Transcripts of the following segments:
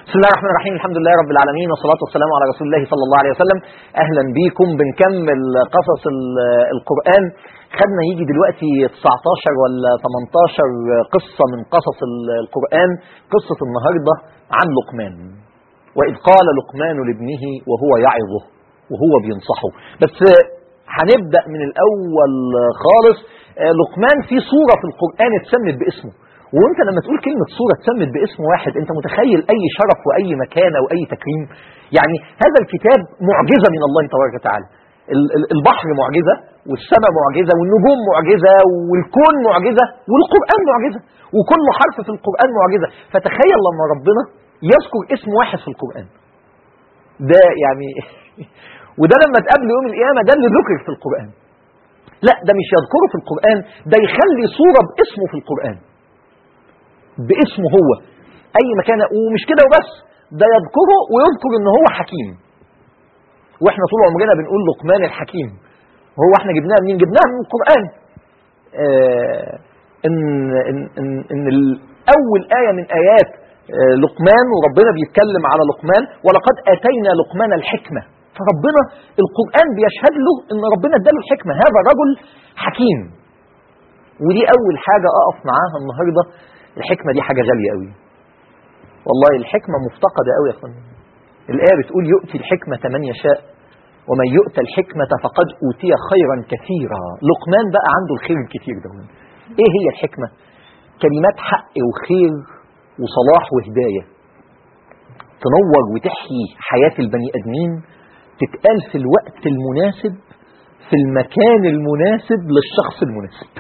بسم الله الرحمن الرحيم الحمد لله رب العالمين والصلاة والسلام على رسول الله صلى الله عليه وسلم أهلا بيكم بنكمل قصص ال- القرآن خدنا يجي دلوقتي 19 ولا 18 قصة من قصص ال- القرآن قصة النهاردة عن لقمان وإذ قال لقمان لابنه وهو يعظه وهو بينصحه بس هنبدأ من الأول خالص آه، لقمان في صورة في القرآن اتسمت باسمه وانت لما تقول كلمة صورة اتسمت باسم واحد انت متخيل اي شرف واي مكانة واي تكريم يعني هذا الكتاب معجزة من الله تبارك وتعالى ال- ال- البحر معجزة والسماء معجزة والنجوم معجزة والكون معجزة والقرآن معجزة وكل حرف في القرآن معجزة فتخيل لما ربنا يذكر اسم واحد في القرآن ده يعني وده لما تقابل يوم القيامة ده اللي ذكر في القرآن لا ده مش يذكره في القرآن ده يخلي صورة باسمه في القرآن باسمه هو اي مكان ومش كده وبس ده يذكره ويذكر ان هو حكيم واحنا طول عمرنا بنقول لقمان الحكيم وهو احنا جبناها منين جبناها من القران آه ان ان ان, إن ال- اول ايه من ايات آه لقمان وربنا بيتكلم على لقمان ولقد اتينا لقمان الحكمه فربنا القران بيشهد له ان ربنا اداله الحكمه هذا رجل حكيم ودي اول حاجه اقف معاها النهارده الحكمة دي حاجة غالية قوي والله الحكمة مفتقدة قوي يا اخوانا الآية بتقول يؤتي الحكمة من يشاء ومن يؤتى الحكمة فقد أوتي خيرا كثيرا لقمان بقى عنده الخير الكتير ده ايه هي الحكمة كلمات حق وخير وصلاح وهداية تنور وتحيي حياة البني آدمين تتقال في الوقت المناسب في المكان المناسب للشخص المناسب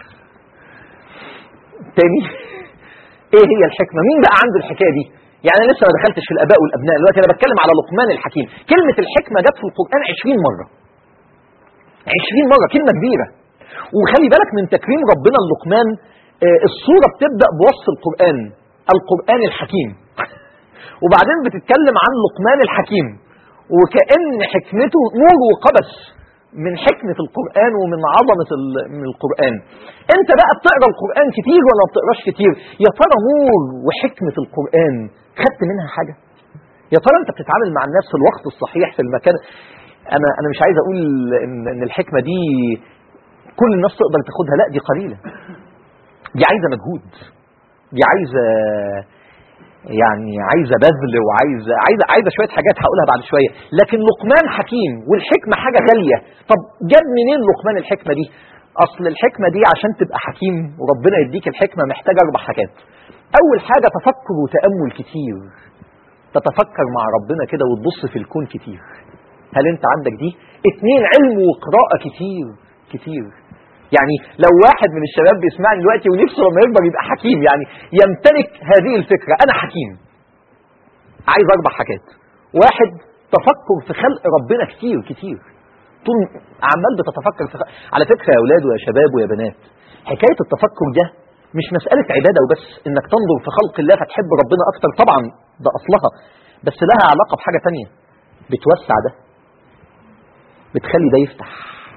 تاني ايه هي الحكمه مين بقى عنده الحكايه دي يعني انا لسه ما دخلتش في الاباء والابناء دلوقتي انا بتكلم على لقمان الحكيم كلمه الحكمه جت في القران 20 مره 20 مره كلمه كبيره وخلي بالك من تكريم ربنا للقمان آه، الصوره بتبدا بوصف القران القران الحكيم وبعدين بتتكلم عن لقمان الحكيم وكأن حكمته نور وقبس من حكمة القرآن ومن عظمة ال- من القرآن انت بقى بتقرأ القرآن كتير ولا ما بتقراش كتير يا ترى نور وحكمة القرآن خدت منها حاجة يا ترى انت بتتعامل مع الناس في الوقت الصحيح في المكان انا انا مش عايز اقول ان, إن الحكمة دي كل الناس تقدر تاخدها لا دي قليلة دي عايزة مجهود دي عايزة يعني عايزه بذل وعايزه عايزه عايزه شويه حاجات هقولها بعد شويه لكن لقمان حكيم والحكمه حاجه غاليه طب جاب منين لقمان الحكمه دي اصل الحكمه دي عشان تبقى حكيم وربنا يديك الحكمه محتاجه اربع حاجات اول حاجه تفكر وتامل كتير تتفكر مع ربنا كده وتبص في الكون كتير هل انت عندك دي اتنين علم وقراءه كتير كتير يعني لو واحد من الشباب بيسمعني دلوقتي ونفسه لما يكبر يبقى حكيم يعني يمتلك هذه الفكرة أنا حكيم عايز أربع حاجات واحد تفكر في خلق ربنا كتير كتير طول عمال بتتفكر في خلق. على فكرة يا أولاد ويا شباب ويا بنات حكاية التفكر ده مش مسألة عبادة وبس إنك تنظر في خلق الله فتحب ربنا أكتر طبعا ده أصلها بس لها علاقة بحاجة تانية بتوسع ده بتخلي ده يفتح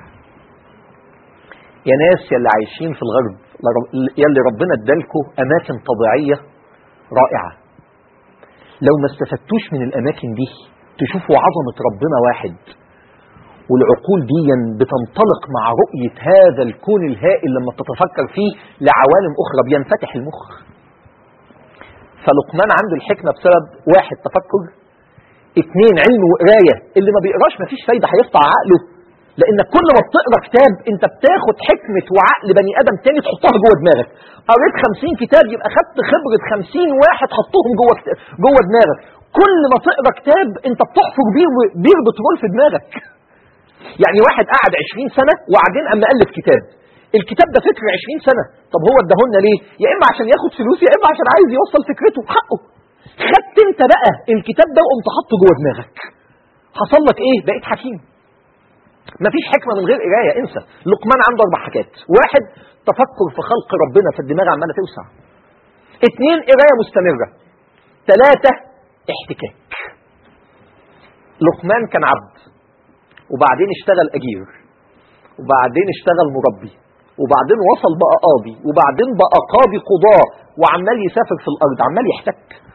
يا ناس يا اللي عايشين في الغرب يا اللي ربنا ادالكوا اماكن طبيعيه رائعه لو ما استفدتوش من الاماكن دي تشوفوا عظمه ربنا واحد والعقول دي بتنطلق مع رؤيه هذا الكون الهائل لما بتتفكر فيه لعوالم اخرى بينفتح المخ فلقمان عنده الحكمه بسبب واحد تفكر اتنين علم وقرايه اللي ما بيقراش مفيش فايده هيقطع عقله لانك كل ما بتقرا كتاب انت بتاخد حكمه وعقل بني ادم تاني تحطها جوه دماغك قريت 50 كتاب يبقى خدت خبره 50 واحد حطهم جوه كت- جوه دماغك كل ما تقرا كتاب انت بتحفر بير بير بترول في دماغك يعني واحد قعد 20 سنه وبعدين اما الف كتاب الكتاب ده فكر 20 سنه طب هو اداهولنا ليه يا اما عشان ياخد فلوس يا اما عشان عايز يوصل فكرته حقه خدت انت بقى الكتاب ده وقمت حاطه جوه دماغك حصل لك ايه بقيت حكيم مفيش حكمة من غير قراية انسى لقمان عنده أربع حاجات واحد تفكر في خلق ربنا فالدماغ عمالة توسع اتنين قراية مستمرة ثلاثة احتكاك لقمان كان عبد وبعدين اشتغل أجير وبعدين اشتغل مربي وبعدين وصل بقى قاضي وبعدين بقى قاضي قضاء وعمال يسافر في الأرض عمال يحتك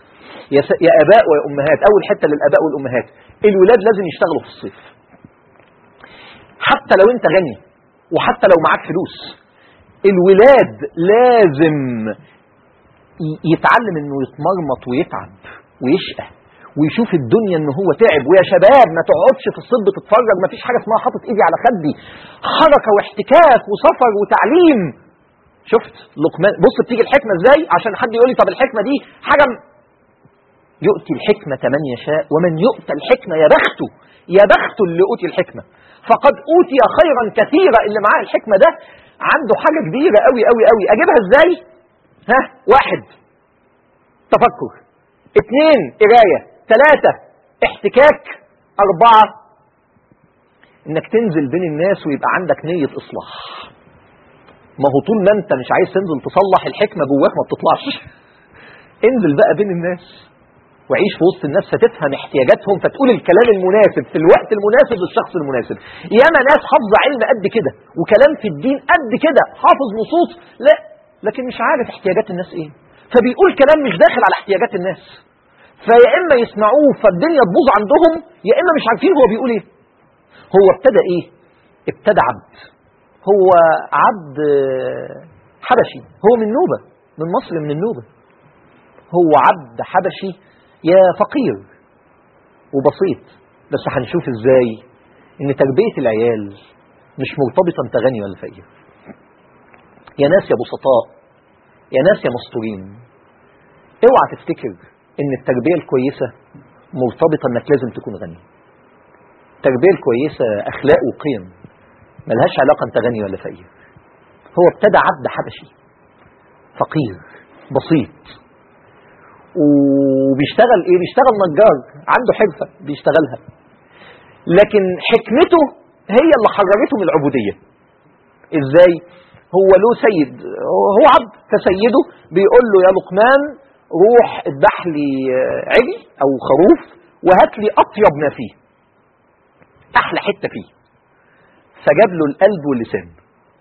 يا, س... يا اباء ويا امهات اول حته للاباء والامهات الولاد لازم يشتغلوا في الصيف حتى لو انت غني وحتى لو معاك فلوس الولاد لازم ي- يتعلم انه يتمرمط ويتعب ويشقى ويشوف الدنيا ان هو تعب ويا شباب ما تقعدش في الصيف تتفرج ما فيش حاجه اسمها حاطط ايدي على خدي حركه واحتكاك وسفر وتعليم شفت لقمان بص بتيجي الحكمه ازاي عشان حد يقول لي طب الحكمه دي حاجه م- يؤتي الحكمه من يشاء ومن يؤتى الحكمه يا بخته يا بخته اللي اوتي الحكمه فقد اوتي خيرا كثيرا اللي معاه الحكمه ده عنده حاجه كبيره قوي قوي قوي اجيبها ازاي ها واحد تفكر اثنين قرايه ثلاثه احتكاك اربعه انك تنزل بين الناس ويبقى عندك نيه اصلاح ما هو طول ما انت مش عايز تنزل تصلح الحكمه جواك ما بتطلعش انزل بقى بين الناس وعيش في وسط الناس فتفهم احتياجاتهم فتقول الكلام المناسب في الوقت المناسب للشخص المناسب ياما ناس حافظه علم قد كده وكلام في الدين قد كده حافظ نصوص لا لكن مش عارف احتياجات الناس ايه فبيقول كلام مش داخل على احتياجات الناس فيا اما يسمعوه فالدنيا تبوظ عندهم يا اما مش عارفين هو بيقول ايه هو ابتدى ايه ابتدى عبد هو عبد آه، حبشي هو من نوبة من مصر من النوبة هو عبد حبشي يا فقير وبسيط بس هنشوف ازاي ان تربية العيال مش مرتبطة انت غني ولا فقير يا ناس يا بسطاء يا ناس يا مستورين اوعى تفتكر ان التربية الكويسة مرتبطة انك لازم تكون غني التربية الكويسة اخلاق وقيم ملهاش علاقة انت غني ولا فقير هو ابتدى عبد حبشي فقير بسيط وبيشتغل ايه بيشتغل نجار عنده حرفة بيشتغلها لكن حكمته هي اللي حررته من العبودية ازاي هو له سيد هو عبد فسيده بيقول له يا لقمان روح اذبح لي عجل او خروف وهات لي اطيب ما فيه احلى حته فيه فجاب له القلب واللسان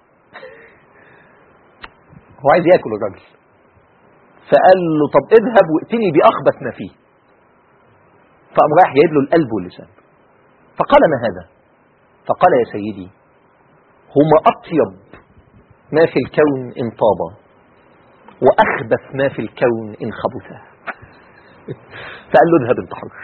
هو عايز ياكل الراجل فقال له طب اذهب وائتني باخبث ما فيه فقام رايح جايب له القلب واللسان فقال ما هذا فقال يا سيدي هما اطيب ما في الكون ان طاب واخبث ما في الكون ان خبثا فقال له اذهب انت حر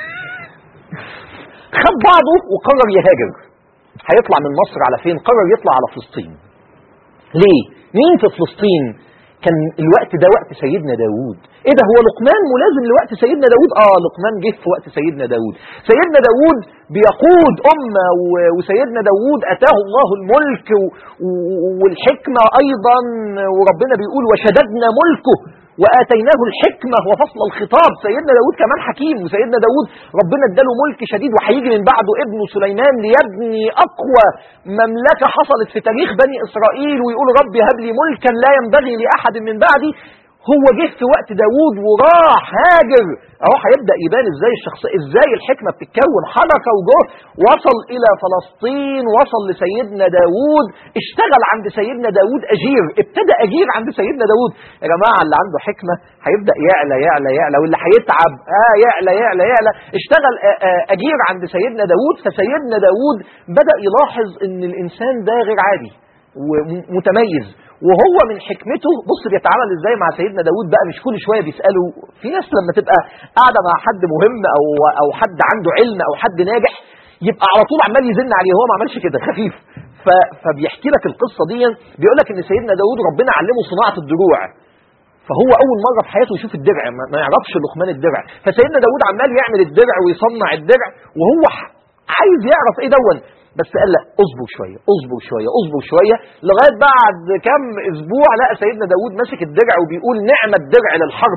خد بعضه وقرر يهاجر هيطلع من مصر على فين قرر يطلع على فلسطين ليه مين في فلسطين كان الوقت ده وقت سيدنا داود ايه ده هو لقمان ملازم لوقت سيدنا داود اه لقمان جه في وقت سيدنا داود سيدنا داود بيقود أمة و- وسيدنا داود أتاه الله الملك و- و- والحكمة أيضا وربنا بيقول وشددنا ملكه وآتيناه الحكمة وفصل الخطاب سيدنا داود كمان حكيم وسيدنا داود ربنا اداله ملك شديد وهيجي من بعده ابنه سليمان ليبني أقوى مملكة حصلت في تاريخ بني إسرائيل ويقول ربي هب لي ملكا لا ينبغي لأحد من بعدي هو جه في وقت داوود وراح هاجر اهو هيبدا يبان ازاي الشخص ازاي الحكمه بتتكون حركه وجه وصل الى فلسطين وصل لسيدنا داوود اشتغل عند سيدنا داوود اجير ابتدى اجير عند سيدنا داوود يا جماعه اللي عنده حكمه هيبدا يعلى يعلى يعلى واللي هيتعب اه يعلى يعلى يعلى اشتغل آه آه اجير عند سيدنا داوود فسيدنا داوود بدا يلاحظ ان الانسان ده غير عادي ومتميز وهو من حكمته بص بيتعامل ازاي مع سيدنا داود بقى مش كل شويه بيساله في ناس لما تبقى قاعده مع حد مهم او او حد عنده علم او حد ناجح يبقى على طول عمال يزن عليه هو ما عملش كده خفيف ف فبيحكي لك القصه دي بيقول لك ان سيدنا داود ربنا علمه صناعه الدروع فهو اول مره في حياته يشوف الدرع ما ما يعرفش لقمان الدرع فسيدنا داود عمال يعمل الدرع ويصنع الدرع وهو ح- عايز يعرف ايه دون بس قال لا اصبر شويه اصبر شويه اصبر شويه لغايه بعد كم اسبوع لقى سيدنا داود ماسك الدرع وبيقول نعم الدرع للحرب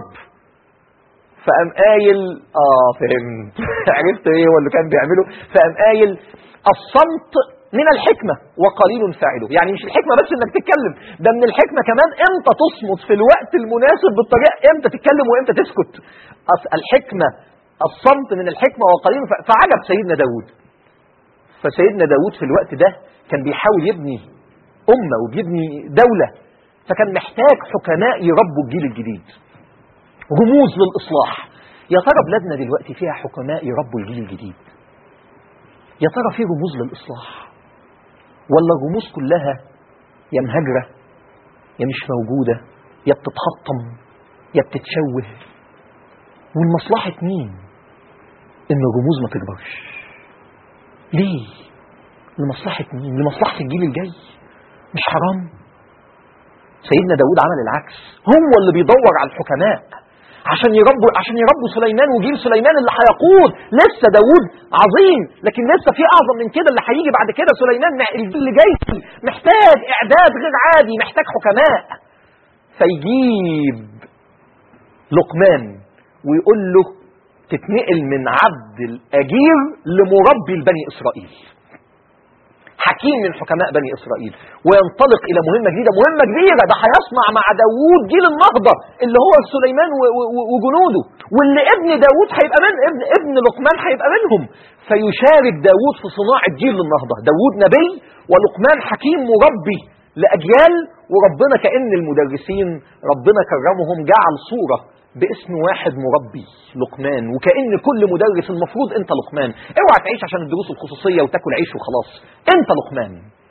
فقام قايل اه فهمت عرفت ايه هو اللي كان بيعمله فقام قايل الصمت من الحكمة وقليل فاعله يعني مش الحكمة بس انك تتكلم ده من الحكمة كمان امتى تصمت في الوقت المناسب بالطريقة امتى تتكلم وامتى تسكت أص- الحكمة الصمت من الحكمة وقليل فا- فعجب سيدنا داود فسيدنا داود في الوقت ده كان بيحاول يبني أمة وبيبني دولة فكان محتاج حكماء يربوا الجيل الجديد رموز للإصلاح يا ترى بلادنا دلوقتي فيها حكماء يربوا الجيل الجديد يا ترى في رموز للإصلاح ولا الرموز كلها يا مهاجرة يا مش موجودة يا بتتحطم يا بتتشوه والمصلحة مين إن الرموز ما تكبرش ليه لمصلحة مين لمصلحة الجيل الجاي مش حرام سيدنا داود عمل العكس هو اللي بيدور على الحكماء عشان يربوا عشان يربوا سليمان وجيل سليمان اللي هيقود لسه داود عظيم لكن لسه في اعظم من كده اللي هيجي بعد كده سليمان الجيل اللي جاي محتاج اعداد غير عادي محتاج حكماء فيجيب لقمان ويقول له تتنقل من عبد الاجير لمربي لبني اسرائيل حكيم من حكماء بني إسرائيل وينطلق إلى مهمة جديدة مهمة كبيرة ده هيصنع مع داوود جيل النهضة اللي هو سليمان وجنوده واللي ابن داوود هيبقى من ابن, ابن لقمان هيبقى منهم فيشارك داوود في صناعة جيل النهضة داوود نبي ولقمان حكيم مربي لأجيال وربنا كأن المدرسين ربنا كرمهم جعل صورة باسم واحد مربي لقمان وكأن كل مدرس المفروض انت لقمان اوعى تعيش عشان الدروس الخصوصية وتاكل عيش وخلاص انت لقمان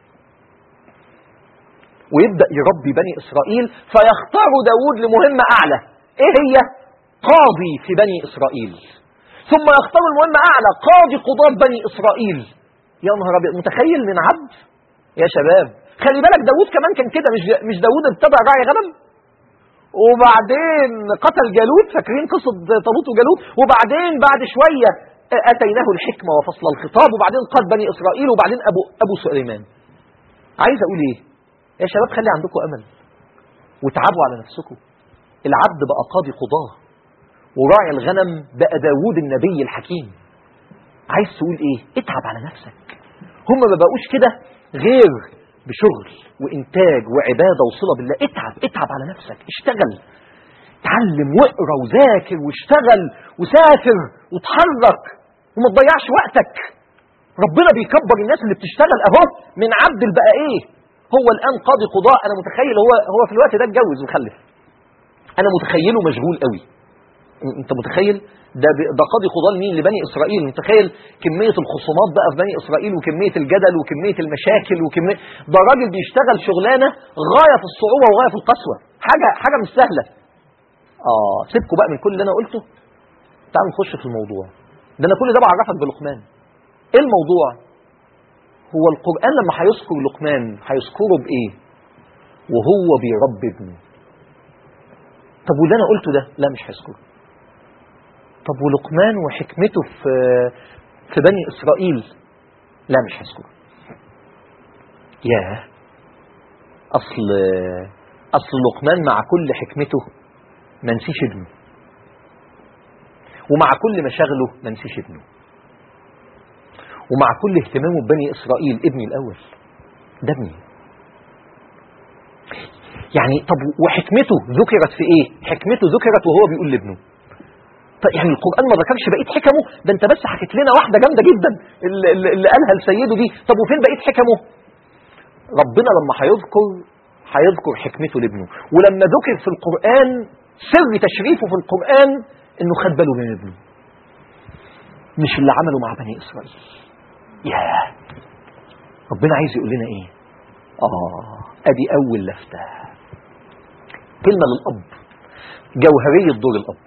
ويبدأ يربي بني إسرائيل فيختار داود لمهمة أعلى ايه هي قاضي في بني إسرائيل ثم يختار المهمة أعلى قاضي قضاة بني إسرائيل يا نهار أبيض متخيل من عبد يا شباب خلي بالك داود كمان كان كده مش مش داود ابتدى راعي غنم وبعدين قتل جالوت فاكرين قصة طالوت وجالوت وبعدين بعد شوية أتيناه الحكمة وفصل الخطاب وبعدين قاد بني إسرائيل وبعدين أبو, أبو سليمان عايز أقول إيه يا شباب خلي عندكم أمل وتعبوا على نفسكم العبد بقى قاضي قضاه وراعي الغنم بقى داوود النبي الحكيم عايز تقول ايه اتعب على نفسك هم ما بقوش كده غير بشغل وإنتاج وعبادة وصلة بالله اتعب اتعب على نفسك اشتغل اتعلم واقرا وذاكر واشتغل وسافر وتحرك وما تضيعش وقتك ربنا بيكبر الناس اللي بتشتغل اهو من عبد البقى ايه هو الان قاضي قضاء انا متخيل هو هو في الوقت ده اتجوز وخلف انا متخيله مشغول قوي انت متخيل ده ده قاضي قضاء مين لبني اسرائيل متخيل كميه الخصومات بقى في بني اسرائيل وكميه الجدل وكميه المشاكل وكميه ده راجل بيشتغل شغلانه غايه في الصعوبه وغايه في القسوه حاجه حاجه مش سهله اه سيبكوا بقى من كل اللي انا قلته تعالوا نخش في الموضوع ده انا كل ده بعرفك بلقمان ايه الموضوع هو القران لما هيذكر لقمان هيذكره بايه وهو بيربي ابنه طب واللي انا قلته ده لا مش هيذكره طب ولقمان وحكمته في في بني اسرائيل لا مش هذكره ياه اصل اصل لقمان مع كل حكمته ما نسيش ابنه ومع كل مشاغله ما نسيش ابنه ومع كل اهتمامه ببني اسرائيل ابني الاول ده ابني يعني طب وحكمته ذكرت في ايه حكمته ذكرت وهو بيقول لابنه طيب يعني القرآن ما ذكرش بقية حكمه ده انت بس حكيت لنا واحدة جامدة جدا اللي, اللي قالها لسيده دي طب وفين بقية حكمه ربنا لما هيذكر هيذكر حكمته لابنه ولما ذكر في القرآن سر تشريفه في القرآن انه خد باله من ابنه مش اللي عمله مع بني اسرائيل ياه ربنا عايز يقول لنا ايه اه ادي اول لفتة كلمة للاب جوهرية دور الاب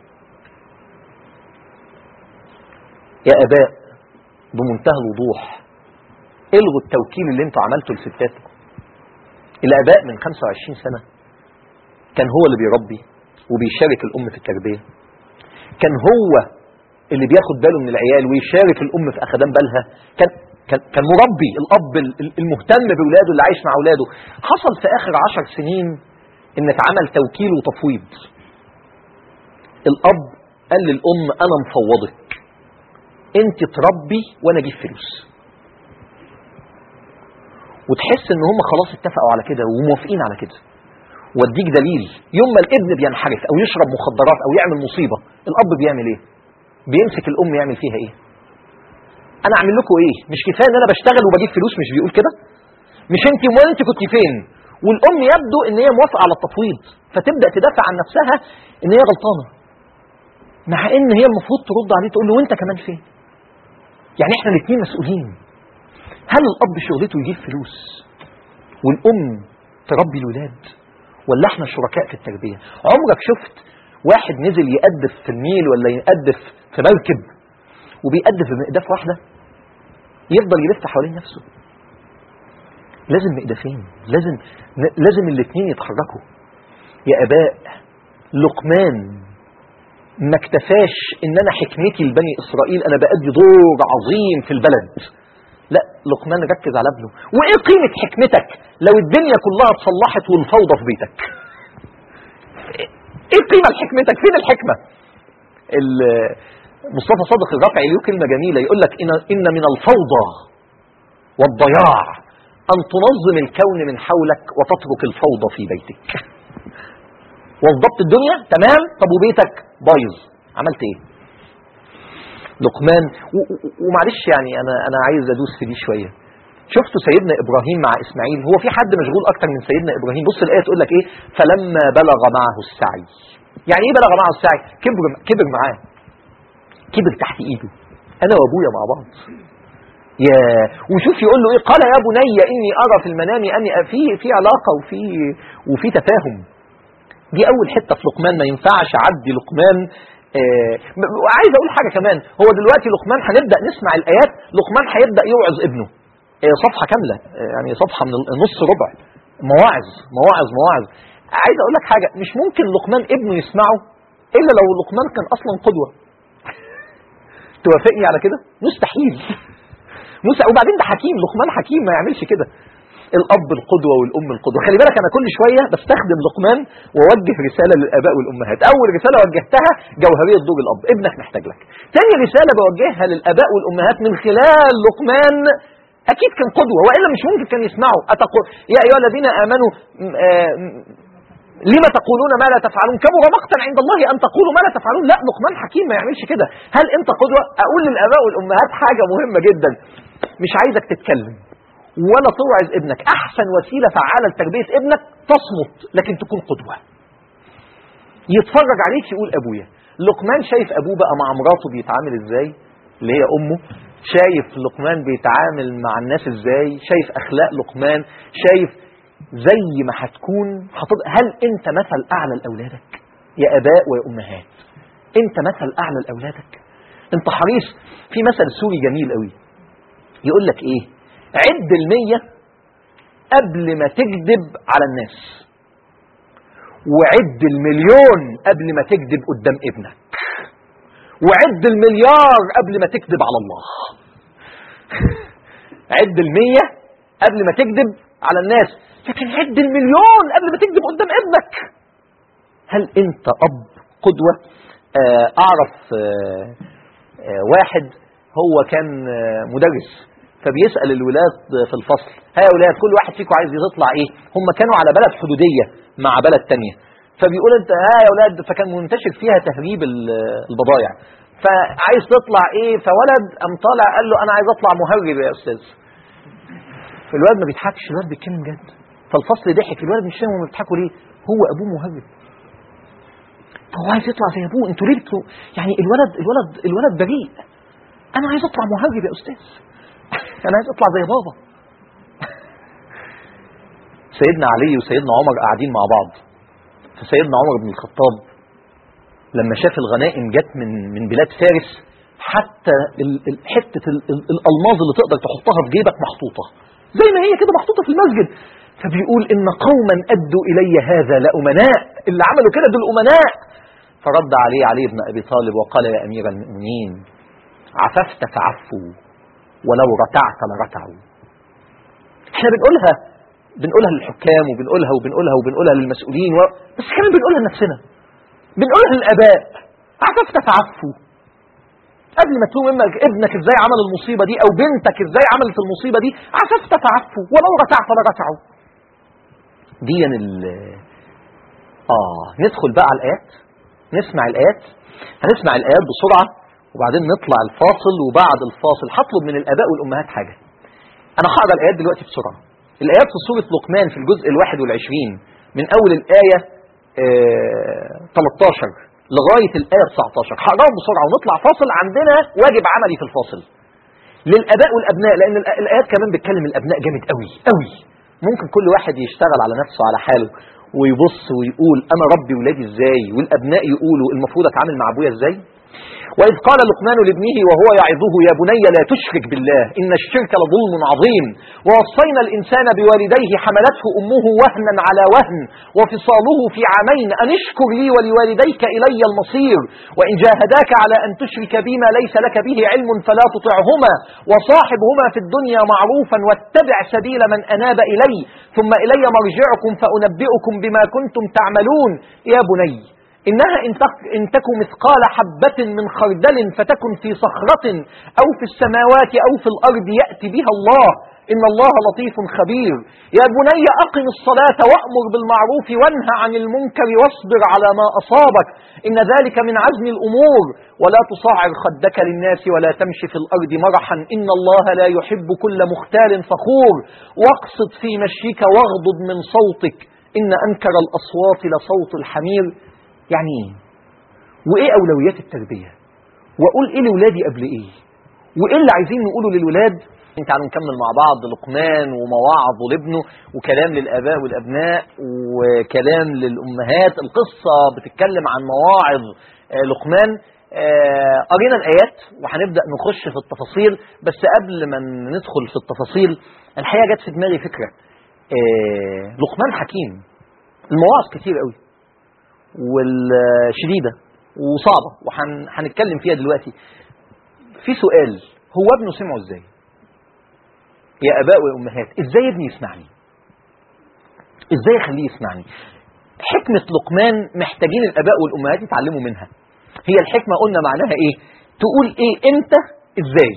يا اباء بمنتهى الوضوح الغوا التوكيل اللي انتوا عملته لستاتكم الاباء من 25 سنة كان هو اللي بيربي وبيشارك الام في التربية كان هو اللي بياخد باله من العيال ويشارك الام في اخدان بالها كان كان كان مربي الاب المهتم باولاده اللي عايش مع اولاده حصل في اخر عشر سنين ان اتعمل توكيل وتفويض الاب قال للام انا مفوضك انت تربي وانا اجيب فلوس وتحس ان هم خلاص اتفقوا على كده وموافقين على كده واديك دليل يوم ما الابن بينحرف او يشرب مخدرات او يعمل مصيبه الاب بيعمل ايه بيمسك الام يعمل فيها ايه انا اعمل لكم ايه مش كفايه ان انا بشتغل وبجيب فلوس مش بيقول كده مش انت امال انت كنت فين والام يبدو ان هي موافقه على التفويض فتبدا تدافع عن نفسها ان هي غلطانه مع ان هي المفروض ترد عليه تقول له وانت كمان فين يعني احنا الاثنين مسؤولين هل الاب شغلته يجيب فلوس والام تربي الولاد ولا احنا شركاء في التربيه عمرك شفت واحد نزل يقدف في النيل ولا يقدف في مركب وبيقدف بمقداف واحده يفضل يلف حوالين نفسه لازم مقدافين لازم لازم الاثنين يتحركوا يا اباء لقمان ما اكتفاش ان انا حكمتي لبني اسرائيل انا بأدي دور عظيم في البلد لا لقمان ركز على ابنه وايه قيمة حكمتك لو الدنيا كلها اتصلحت والفوضى في بيتك ايه قيمة لحكمتك فين الحكمة ال- مصطفى صادق الرافعي له كلمة جميلة يقول لك إن, إن من الفوضى والضياع أن تنظم الكون من حولك وتترك الفوضى في بيتك وظبطت الدنيا تمام طب وبيتك بايظ عملت ايه لقمان و- و- ومعلش يعني انا انا عايز ادوس في دي شويه شفتوا سيدنا ابراهيم مع اسماعيل هو في حد مشغول اكتر من سيدنا ابراهيم بص الايه تقول لك ايه فلما بلغ معه السعي يعني ايه بلغ معه السعي كبر كبر معاه كبر تحت ايده انا وابويا مع بعض يا وشوف يقول له ايه قال يا بني اني ارى في المنام اني في في علاقه وفي وفي تفاهم دي اول حته في لقمان ما ينفعش اعدي لقمان آه وعايز اقول حاجه كمان هو دلوقتي لقمان هنبدا نسمع الايات لقمان هيبدا يوعظ ابنه آه صفحه كامله آه يعني صفحه من نص ربع مواعظ مواعظ مواعظ عايز اقول لك حاجه مش ممكن لقمان ابنه يسمعه الا لو لقمان كان اصلا قدوه توافقني على كده مستحيل موسى وبعدين ده حكيم لقمان حكيم ما يعملش كده الاب القدوه والام القدوه خلي بالك انا كل شويه بستخدم لقمان واوجه رساله للاباء والامهات اول رساله وجهتها جوهريه دور الاب ابنك محتاج لك ثاني رساله بوجهها للاباء والامهات من خلال لقمان اكيد كان قدوه والا مش ممكن كان يسمعوا أتقول يا ايها الذين امنوا م- آه م- لما تقولون ما لا تفعلون كبر مقتا عند الله ان تقولوا ما لا تفعلون لا لقمان حكيم ما يعملش كده هل انت قدوه اقول للاباء والامهات حاجه مهمه جدا مش عايزك تتكلم ولا توعظ ابنك احسن وسيله فعاله لتربيه ابنك تصمت لكن تكون قدوه يتفرج عليك يقول ابويا لقمان شايف ابوه بقى مع مراته بيتعامل ازاي اللي هي امه شايف لقمان بيتعامل مع الناس ازاي شايف اخلاق لقمان شايف زي ما هتكون هتبقى هل انت مثل اعلى لاولادك يا اباء ويا امهات انت مثل اعلى لاولادك انت حريص في مثل سوري جميل قوي يقول لك ايه عد المية قبل ما تكذب على الناس وعد المليون قبل ما تكذب قدام ابنك وعد المليار قبل ما تكذب على الله عد المية قبل ما تكذب على الناس لكن عد المليون قبل ما تكذب قدام ابنك هل انت اب قدوة آه اعرف آه آه واحد هو كان آه مدرس فبيسأل الولاد في الفصل ها يا ولاد كل واحد فيكم عايز يطلع ايه هم كانوا على بلد حدودية مع بلد تانية فبيقول انت ها يا ولاد فكان منتشر فيها تهريب ال- البضايع فعايز تطلع ايه فولد قام طالع قال له انا عايز اطلع مهرب يا استاذ فالولد ما بيضحكش الولد بيتكلم جد فالفصل ضحك الولد مش فاهم هم بيضحكوا ليه هو ابوه مهرب فهو عايز يطلع زي ابوه انتوا ليه بتو... يعني الولد الولد الولد بريء انا عايز اطلع مهرب يا استاذ انا عايز اطلع زي بابا سيدنا علي وسيدنا عمر قاعدين مع بعض فسيدنا عمر بن الخطاب لما شاف الغنائم جت من من بلاد فارس حتى ال- ال- حته ال- ال- الالماظ اللي تقدر تحطها في جيبك محطوطه زي ما هي كده محطوطه في المسجد فبيقول ان قوما ادوا الي هذا لامناء اللي عملوا كده دول امناء فرد عليه علي بن ابي طالب وقال يا امير المؤمنين عففت فعفوا ولو رتعت لرتعوا احنا بنقولها بنقولها للحكام وبنقولها وبنقولها وبنقولها للمسؤولين و... بس كمان بنقولها لنفسنا بنقولها للاباء عففت فعفوا قبل ما تقوم امك ابنك ازاي عمل المصيبه دي او بنتك ازاي عملت المصيبه دي عففت فعفوا ولو رتعت لرتعوا دي ال اه ندخل بقى على الايات نسمع الايات هنسمع الايات بسرعه وبعدين نطلع الفاصل وبعد الفاصل هطلب من الاباء والامهات حاجه انا هقرا الايات دلوقتي بسرعه الايات في سوره لقمان في الجزء الواحد والعشرين من اول الايه آه 13 لغايه الايه 19 هقراهم بسرعه ونطلع فاصل عندنا واجب عملي في الفاصل للاباء والابناء لان الآ- الايات كمان بتكلم الابناء جامد قوي قوي ممكن كل واحد يشتغل على نفسه على حاله ويبص ويقول انا ربي ولادي ازاي والابناء يقولوا المفروض اتعامل مع ابويا ازاي وإذ قال لقمان لابنه وهو يعظه يا بني لا تشرك بالله إن الشرك لظلم عظيم ووصينا الإنسان بوالديه حملته أمه وهنا على وهن وفصاله في عامين أن اشكر لي ولوالديك إلي المصير وإن جاهداك على أن تشرك بما ليس لك به علم فلا تطعهما وصاحبهما في الدنيا معروفا واتبع سبيل من أناب إلي ثم إلي مرجعكم فأنبئكم بما كنتم تعملون يا بني إنها إن تك- إن تك مثقال حبة من خردل فتكن في صخرة أو في السماوات أو في الأرض يأتي بها الله إن الله لطيف خبير يا بني أقم الصلاة وأمر بالمعروف وانهى عن المنكر واصبر على ما أصابك إن ذلك من عزم الأمور ولا تصعر خدك للناس ولا تمشي في الأرض مرحا إن الله لا يحب كل مختال فخور واقصد في مشيك واغضض من صوتك إن أنكر الأصوات لصوت الحمير يعني ايه وايه اولويات التربيه واقول ايه لاولادي قبل ايه وايه اللي عايزين نقوله للولاد تعالوا نكمل مع بعض لقمان ومواعظ لابنه وكلام للاباء والابناء وكلام للامهات القصه بتتكلم عن مواعظ آه، لقمان آه، قرينا الايات وهنبدا نخش في التفاصيل بس قبل ما ندخل في التفاصيل الحقيقه جت في دماغي فكره آه، لقمان حكيم المواعظ كتير قوي والشديدة وصعبة وهنتكلم فيها دلوقتي في سؤال هو ابنه سمعه ازاي يا اباء وامهات ازاي ابني يسمعني ازاي اخليه يسمعني حكمة لقمان محتاجين الاباء والامهات يتعلموا منها هي الحكمة قلنا معناها ايه تقول ايه امتى ازاي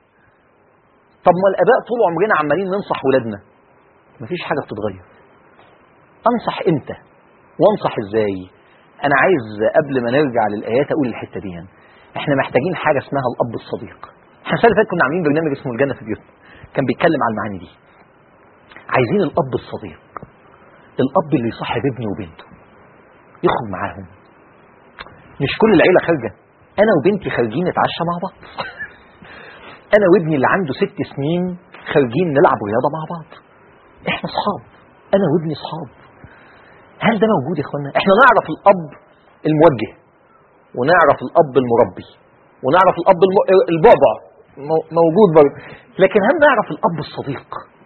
طب ما الاباء طول عمرنا عمالين ننصح ولادنا مفيش حاجة بتتغير انصح امتى وانصح ازاي انا عايز قبل ما نرجع للايات اقول الحته دي احنا محتاجين حاجه اسمها الاب الصديق احنا السنه اللي فاتت كنا عاملين برنامج اسمه الجنه في بيوتنا كان بيتكلم على المعاني دي عايزين الاب الصديق الاب اللي يصاحب ابنه وبنته يخرج معاهم مش كل العيله خارجه انا وبنتي خارجين نتعشى مع بعض انا وابني اللي عنده ست سنين خارجين نلعب رياضه مع بعض احنا اصحاب انا وابني اصحاب هل ده موجود يا اخوانا احنا نعرف الاب الموجه ونعرف الاب المربي ونعرف الاب الم... البعبع مو- موجود برضه لكن هل نعرف الاب الصديق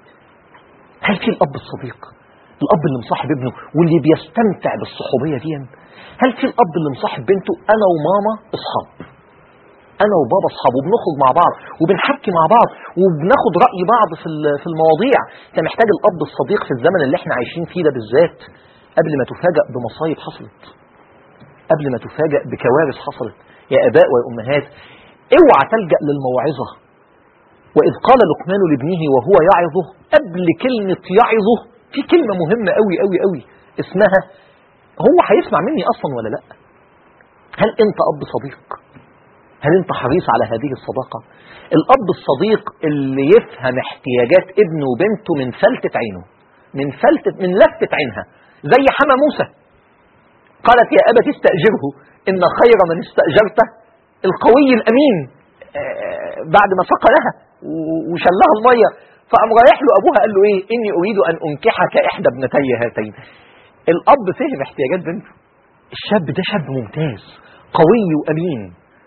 هل في الاب الصديق الاب اللي مصاحب ابنه واللي بيستمتع بالصحوبيه دي هل في الاب اللي مصاحب بنته انا وماما اصحاب انا وبابا اصحاب وبنخرج مع بعض وبنحكي مع بعض وبناخد راي بعض في ال- في المواضيع انت محتاج الاب الصديق في الزمن اللي احنا عايشين فيه ده بالذات قبل ما تفاجأ بمصايب حصلت قبل ما تفاجأ بكوارث حصلت يا اباء وامهات اوعى تلجأ للموعظه واذ قال لقمان لابنه وهو يعظه قبل كلمه يعظه في كلمه مهمه قوي قوي قوي اسمها هو هيسمع مني اصلا ولا لا هل انت اب صديق هل انت حريص على هذه الصداقة الاب الصديق اللي يفهم احتياجات ابنه وبنته من فلتة عينه من فلتة من لفتة عينها زي حما موسى قالت يا أبت استأجره إن خير من استأجرته القوي الأمين آه، بعد ما سقى لها و- وشلها المية فقام رايح له أبوها قال له إيه إني أريد أن أنكحك إحدى ابنتي هاتين الأب فهم احتياجات بنته الشاب ده شاب ممتاز قوي وأمين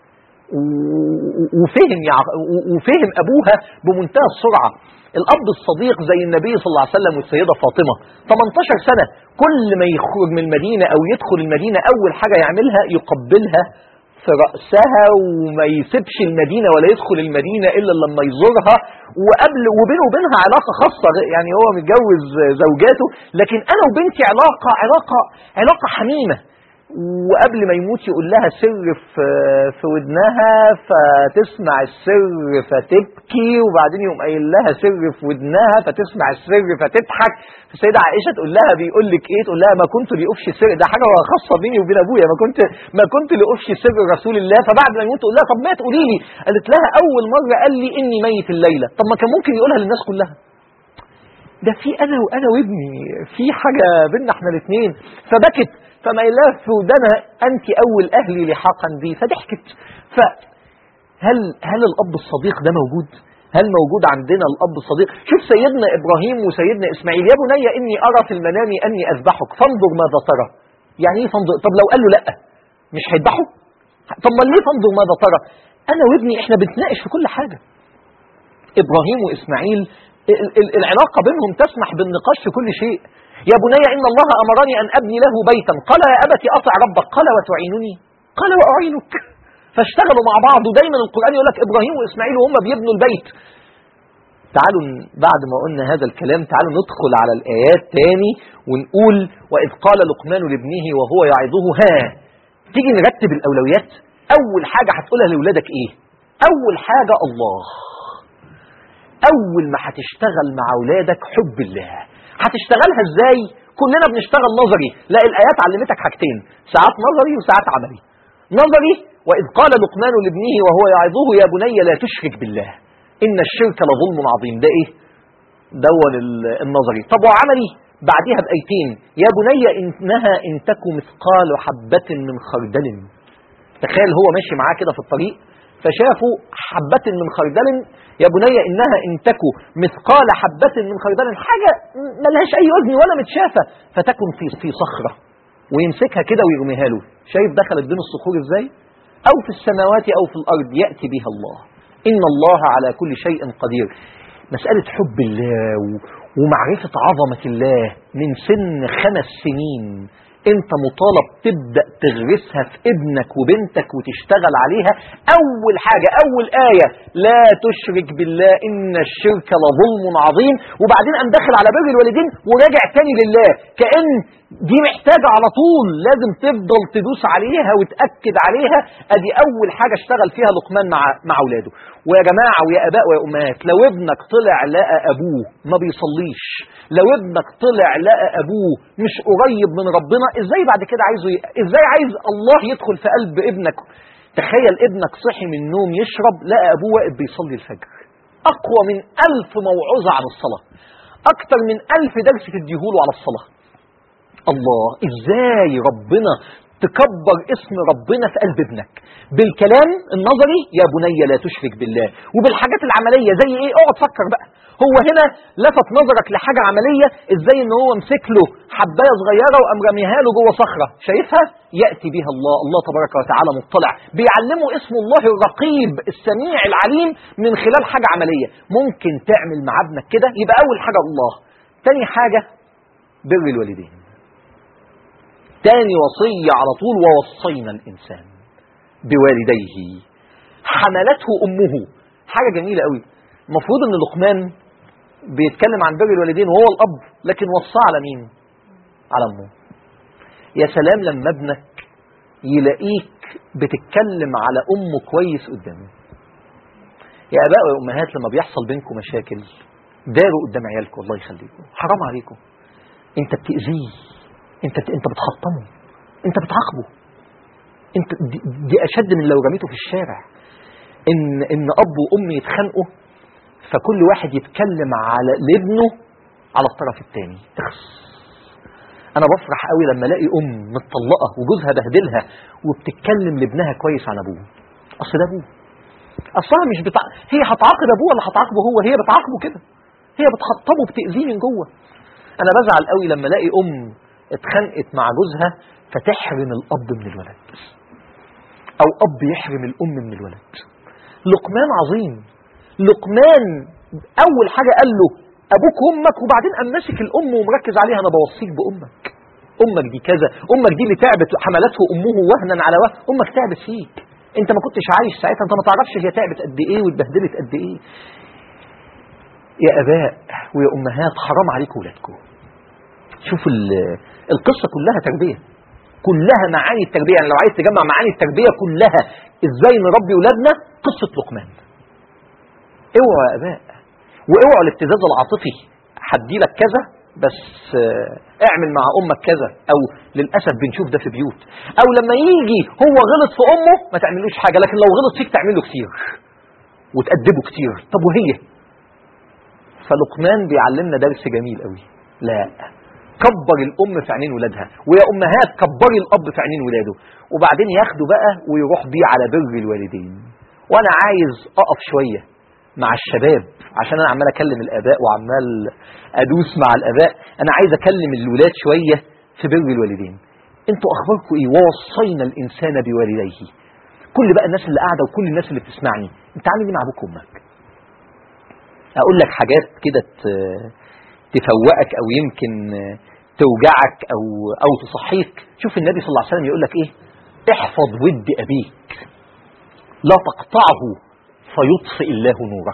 و- وفهم يع- و- وفهم ابوها بمنتهى السرعه الاب الصديق زي النبي صلى الله عليه وسلم والسيده فاطمه 18 سنه كل ما يخرج من المدينه او يدخل المدينه اول حاجه يعملها يقبلها في راسها وما يسيبش المدينه ولا يدخل المدينه الا لما يزورها وقبل وبينه وبينها علاقه خاصه يعني هو متجوز زوجاته لكن انا وبنتي علاقه علاقه علاقه حميمه وقبل ما يموت يقول لها سر في في ودنها فتسمع السر فتبكي وبعدين يقوم قايل لها سر في ودنها فتسمع السر فتضحك السيدة عائشة تقول لها بيقول لك ايه تقول لها ما كنت لأفشي سر ده حاجة خاصة بيني وبين ابويا ما كنت ما كنت لأفشي سر رسول الله فبعد ما يموت تقول لها طب ما تقولي لي قالت لها اول مرة قال لي اني ميت الليلة طب ما كان ممكن يقولها للناس كلها ده في انا وانا وابني في حاجه بينا احنا الاثنين فبكت فما يلف ودنا انت اول اهلي لحاقا بي فضحكت فهل هل الاب الصديق ده موجود هل موجود عندنا الاب الصديق شوف سيدنا ابراهيم وسيدنا اسماعيل يا بني اني ارى في المنام اني اذبحك فانظر ماذا ترى يعني ايه فانظر طب لو قال له لا مش هيذبحه طب ما ليه فانظر ماذا ترى انا وابني احنا بنتناقش في كل حاجه ابراهيم واسماعيل ال- ال- العلاقه بينهم تسمح بالنقاش في كل شيء يا بني ان الله امرني ان ابني له بيتا قال يا ابت اطع ربك قال وتعينني قال واعينك فاشتغلوا مع بعض ودايما القران يقول لك ابراهيم واسماعيل وهم بيبنوا البيت تعالوا ن- بعد ما قلنا هذا الكلام تعالوا ندخل على الايات تاني ونقول واذ قال لقمان لابنه وهو يعظه ها تيجي نرتب الاولويات اول حاجه هتقولها لاولادك ايه اول حاجه الله اول ما هتشتغل مع اولادك حب الله هتشتغلها ازاي كلنا بنشتغل نظري لا الايات علمتك حاجتين ساعات نظري وساعات عملي نظري واذ قال لقمان لابنه وهو يعظه يا بني لا تشرك بالله ان الشرك لظلم عظيم ده ايه دون ال- النظري طب وعملي بعديها بايتين يا بني انها ان تك مثقال حبه من خردل تخيل هو ماشي معاه كده في الطريق فشافوا حبة من خردل يا بني إنها إن تك مثقال حبة من خردل حاجة ملهاش أي وزن ولا متشافة فتكن في في صخرة ويمسكها كده ويرميها له شايف دخلت بين الصخور إزاي أو في السماوات أو في الأرض يأتي بها الله إن الله على كل شيء قدير مسألة حب الله و- ومعرفة عظمة الله من سن خمس سنين انت مطالب تبدأ تغرسها في ابنك وبنتك وتشتغل عليها اول حاجة اول آية لا تشرك بالله ان الشرك لظلم عظيم وبعدين قام داخل على بر الوالدين وراجع تاني لله كأن دي محتاجة على طول لازم تفضل تدوس عليها وتأكد عليها ادي اول حاجة اشتغل فيها لقمان مع مع اولاده ويا جماعة ويا اباء ويا امهات لو ابنك طلع لقى ابوه ما بيصليش لو ابنك طلع لقى ابوه مش قريب من ربنا ازاي بعد كده عايزه ي... ازاي عايز الله يدخل في قلب ابنك تخيل ابنك صحي من النوم يشرب لقى ابوه واقف بيصلي الفجر اقوى من الف موعظة عن الصلاة اكتر من الف درس تديهوله على الصلاة الله ازاي ربنا تكبر اسم ربنا في قلب ابنك بالكلام النظري يا بني لا تشرك بالله وبالحاجات العملية زي ايه اقعد فكر بقى هو هنا لفت نظرك لحاجة عملية ازاي ان هو مسك له حباية صغيرة وقام رميها له جوه صخرة شايفها يأتي بها الله الله تبارك وتعالى مطلع بيعلمه اسم الله الرقيب السميع العليم من خلال حاجة عملية ممكن تعمل مع ابنك كده يبقى اول حاجة الله تاني حاجة بر الوالدين تاني وصية على طول ووصينا الإنسان بوالديه حملته أمه حاجة جميلة قوي المفروض أن لقمان بيتكلم عن بر الوالدين وهو الأب لكن وصاه على مين على أمه يا سلام لما ابنك يلاقيك بتتكلم على أمه كويس قدامه يا آباء ويا أمهات لما بيحصل بينكم مشاكل داروا قدام عيالكم الله يخليكم حرام عليكم انت بتأذيه انت انت بتخطمه انت بتعاقبه انت دي, دي اشد من لو رميته في الشارع ان ان اب وام يتخانقوا فكل واحد يتكلم على لابنه على الطرف الثاني تخص انا بفرح قوي لما الاقي ام متطلقه وجوزها بهدلها وبتتكلم لابنها كويس عن ابوه اصل ده ابوه اصلها مش بتع... هي هتعاقب ابوه ولا هتعاقبه هو هي بتعاقبه كده هي بتخطبه بتاذيه من جوه انا بزعل قوي لما الاقي ام اتخانقت مع جوزها فتحرم الاب من الولد او اب يحرم الام من الولد لقمان عظيم لقمان اول حاجه قال له ابوك وامك وبعدين قام ماسك الام ومركز عليها انا بوصيك بامك امك دي كذا امك دي اللي تعبت حملته امه وهنا على وهن امك تعبت فيك انت ما كنتش عايش ساعتها انت ما تعرفش هي تعبت قد ايه واتبهدلت قد ايه يا اباء ويا امهات حرام عليكم ولادكم شوفوا القصه كلها تربيه كلها معاني التربيه يعني لو عايز تجمع معاني التربيه كلها ازاي نربي ولادنا قصه لقمان اوعوا يا اباء واوعوا الابتزاز العاطفي هدي لك كذا بس اعمل مع امك كذا او للاسف بنشوف ده في بيوت او لما يجي هو غلط في امه ما تعملوش حاجه لكن لو غلط فيك تعمله كتير وتأدبه كتير طب وهي فلقمان بيعلمنا درس جميل قوي لا كبر الام في عينين ولادها ويا امهات كبري الاب في عينين ولاده وبعدين ياخده بقى ويروح بيه على بر الوالدين وانا عايز اقف شويه مع الشباب عشان انا عمال اكلم الاباء وعمال ادوس مع الاباء انا عايز اكلم الولاد شويه في بر الوالدين انتوا اخباركم ايه ووصينا الانسان بوالديه كل بقى الناس اللي قاعده وكل الناس اللي بتسمعني انت عامل ايه مع ابوك وامك اقول لك حاجات كده ت- تفوقك او يمكن توجعك او او تصحيك شوف النبي صلى الله عليه وسلم يقول لك ايه احفظ ود ابيك لا تقطعه فيطفئ الله نورك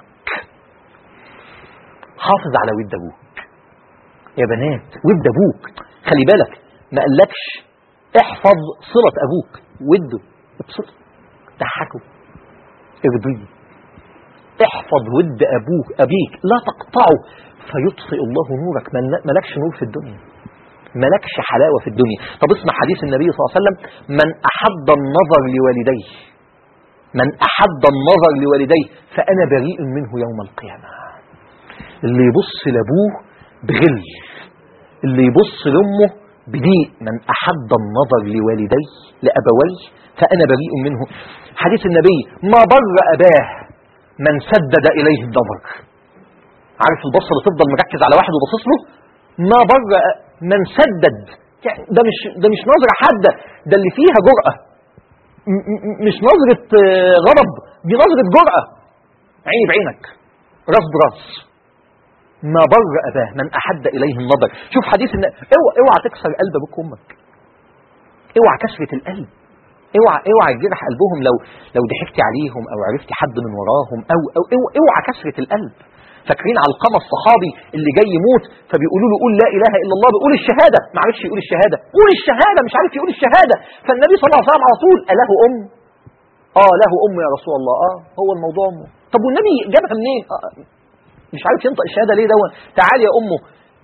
حافظ على ود ابوك يا بنات ود ابوك خلي بالك ما قالكش احفظ صلة ابوك وده ابسطه ضحكه ارضيه احفظ ود ابوك ابيك لا تقطعه فيطفئ الله نورك مل- ملكش نور في الدنيا ملكش حلاوة في الدنيا طب اسمع حديث النبي صلى الله عليه وسلم من أحب النظر لوالديه من أحب النظر لوالديه فأنا بريء منه يوم القيامة اللي يبص لأبوه بغل اللي يبص لأمه بضيق من أحب النظر لوالديه لأبويه فأنا بريء منه حديث النبي ما بر أباه من سدد إليه النظر عارف البصة اللي تفضل مركز على واحد وباصص له ما بر من سدد يعني ده مش ده مش نظرة حادة ده اللي فيها جرأة م- م- مش نظرة آه، غضب دي نظرة جرأة عيني بعينك راس براس ما بر أباه من أحد إليه النظر شوف حديث إن اوعى اوعى تكسر قلب أبوك وأمك اوعى كسرة القلب اوعى اوعى يجرح قلبهم لو لو ضحكتي عليهم او عرفتي حد من وراهم او او اوعى, اوعى كسرة القلب فاكرين علقمة الصحابي اللي جاي يموت فبيقولوا له قول لا اله الا الله بيقول الشهاده ما عرفش يقول الشهاده قول الشهاده مش عارف يقول الشهاده فالنبي صلى الله عليه وسلم على طول اله ام اه له ام يا رسول الله اه هو الموضوع امه طب والنبي جابها منين آه مش عارف ينطق الشهاده ليه دون تعالي يا امه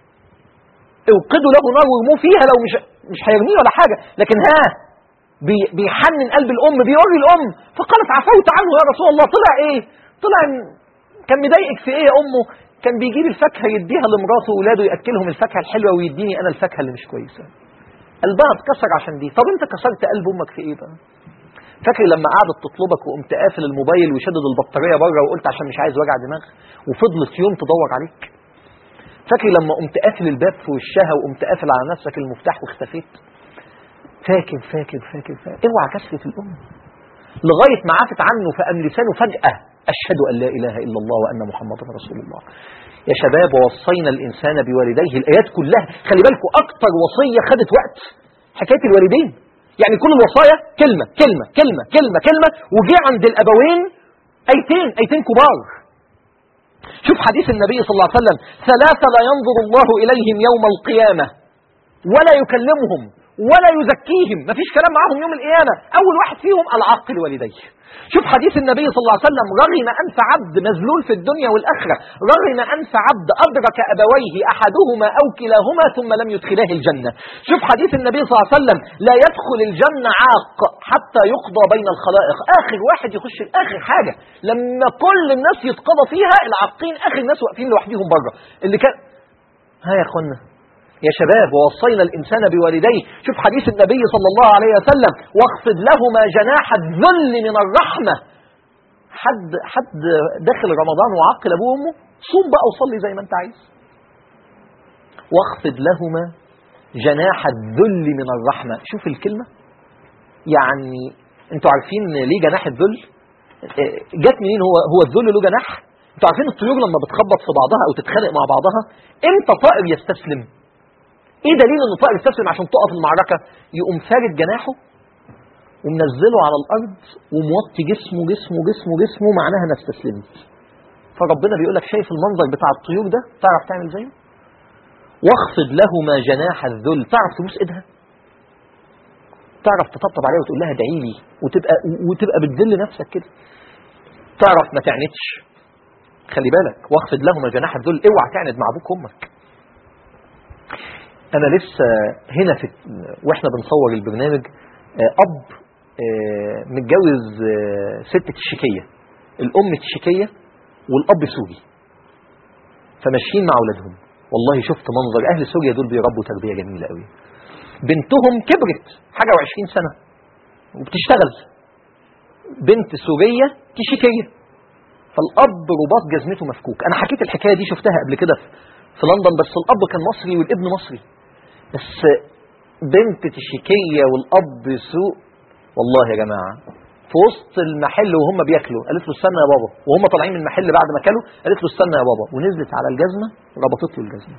اوقدوا له نار وارموه فيها لو مش مش هيرميه ولا حاجه لكن ها بي- بيحنن قلب الام بيوري الام فقالت عفوت عنه يا رسول الله طلع ايه طلع إن- كان مضايقك في ايه يا امه كان بيجيب الفاكهه يديها لمراته واولاده ياكلهم الفاكهه الحلوه ويديني انا الفاكهه اللي مش كويسه قلبها اتكسر عشان دي طب انت كسرت قلب امك في ايه بقى فاكر لما قعدت تطلبك وقمت قافل الموبايل وشدد البطاريه بره وقلت عشان مش عايز وجع دماغ وفضلت يوم تدور عليك فاكر لما قمت قافل الباب في وشها وقمت قافل على نفسك المفتاح واختفيت فاكر فاكر فاكر فاكر اوعى كسرة الام لغايه ما عفت عنه فقام لسانه فجاه اشهد ان لا اله الا الله وان محمدا رسول الله يا شباب ووصينا الانسان بوالديه الايات كلها خلي بالكم اكتر وصيه خدت وقت حكايه الوالدين يعني كل الوصايا كلمه كلمه كلمه كلمه كلمه وجي عند الابوين ايتين ايتين كبار شوف حديث النبي صلى الله عليه وسلم ثلاثة لا ينظر الله إليهم يوم القيامة ولا يكلمهم ولا يزكيهم مفيش كلام معاهم يوم القيامة أول واحد فيهم العاقل والديه شوف حديث النبي صلى الله عليه وسلم رغم أنف عبد مذلول في الدنيا والآخرة رغم أنف عبد أدرك أبويه أحدهما أو كلاهما ثم لم يدخلاه الجنة شوف حديث النبي صلى الله عليه وسلم لا يدخل الجنة عاق حتى يقضى بين الخلائق آخر واحد يخش آخر حاجة لما كل الناس يتقضى فيها العاقين آخر الناس واقفين لوحدهم بره اللي كان ها يا اخوانا يا شباب ووصينا الإنسان بوالديه شوف حديث النبي صلى الله عليه وسلم واخفض لهما جناح الذل من الرحمة حد حد داخل رمضان وعقل أبوه وأمه صوم بقى وصلي زي ما أنت عايز واخفض لهما جناح الذل من الرحمة شوف الكلمة يعني انتوا عارفين ليه جناح الذل اه، جت منين هو هو الذل له جناح انتوا عارفين الطيور لما بتخبط في بعضها او تتخانق مع بعضها امتى طائر يستسلم ايه دليل ان الطائر يستسلم عشان تقف المعركه يقوم فارد جناحه ومنزله على الارض وموطي جسمه جسمه جسمه جسمه معناها انا استسلمت فربنا بيقول لك شايف المنظر بتاع الطيور ده تعرف تعمل زيه واخفض لهما جناح الذل تعرف تبوس ايدها تعرف تطبطب عليها وتقول لها ادعي لي وتبقى وتبقى بتذل نفسك كده تعرف ما تعندش خلي بالك واخفض لهما جناح الذل اوعى تعند مع ابوك وامك انا لسه هنا في واحنا بنصور البرنامج آه، اب آه، متجوز آه، ست تشيكيه الام تشيكيه والاب سوري فماشيين مع اولادهم والله شفت منظر اهل سوريا دول بيربوا تربيه جميله قوي بنتهم كبرت حاجه و20 سنه وبتشتغل بنت سوريه كيشيكيه فالاب رباط جزمته مفكوك انا حكيت الحكايه دي شفتها قبل كده في- في لندن بس الاب كان مصري والابن مصري بس بنت تشيكيه والاب سوء والله يا جماعه في وسط المحل وهم بياكلوا قالت له استنى يا بابا وهم طالعين من المحل بعد ما كلوا قالت له استنى يا بابا ونزلت على الجزمه ربطت له الجزمه